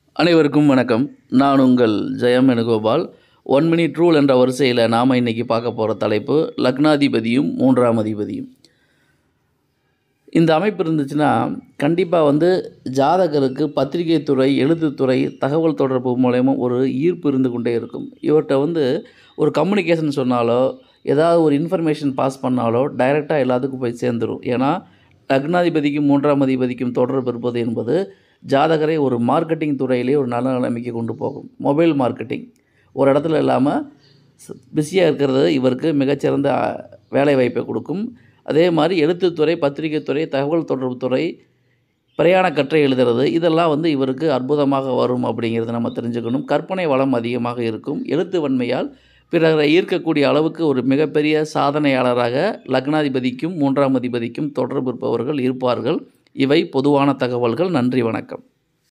அனைவருக்கும் வணக்கம் நான் உங்கள் Jayam Venugopal one minute rule என்ற வரிசையில் நாம் இன்றைக்கி பார்க்க போகிற தலைப்பு லக்னாதிபதியும் மூன்றாம் அதிபதியும் இந்த அமைப்பு இருந்துச்சுன்னா கண்டிப்பாக வந்து ஜாதகருக்கு பத்திரிகை துறை எழுத்துத்துறை தகவல் தொடர்பு மூலயமா ஒரு ஈர்ப்பு இருந்து கொண்டே இருக்கும் இவர்கிட்ட வந்து ஒரு கம்யூனிகேஷன் சொன்னாலோ ஏதாவது ஒரு இன்ஃபர்மேஷன் பாஸ் பண்ணாலோ டைரெக்டாக எல்லாத்துக்கும் போய் சேர்ந்துடும் ஏன்னா லக்னாதிபதிக்கும் மூன்றாம் அதிபதிக்கும் தொடர்பு இருப்பது என்பது ஜாதகரை ஒரு மார்க்கெட்டிங் துறையிலே ஒரு நல்ல நிலைமைக்கு கொண்டு போகும் மொபைல் மார்க்கெட்டிங் ஒரு இடத்துல இல்லாமல் பிஸியாக இருக்கிறது இவருக்கு மிகச்சிறந்த அ, வேலை வாய்ப்பை கொடுக்கும் அதே மாதிரி எழுத்துத்துறை பத்திரிகைத் துறை தகவல் தொடர்பு துறை பிரயாண கற்றை எழுதுறது இதெல்லாம் வந்து இவருக்கு அற்புதமாக வரும் அப்படிங்கிறத நம்ம தெரிஞ்சுக்கணும் கற்பனை வளம் அதிகமாக இருக்கும் எழுத்து வன்மையால் பிறரை ஈர்க்கக்கூடிய அளவுக்கு ஒரு மிகப்பெரிய சாதனையாளராக லக்னாதிபதிக்கும் மூன்றாம் அதிபதிக்கும் தொடர்பு இருப்பவர்கள் இருப்பார்கள் இவை பொதுவான தகவல்கள் நன்றி வணக்கம்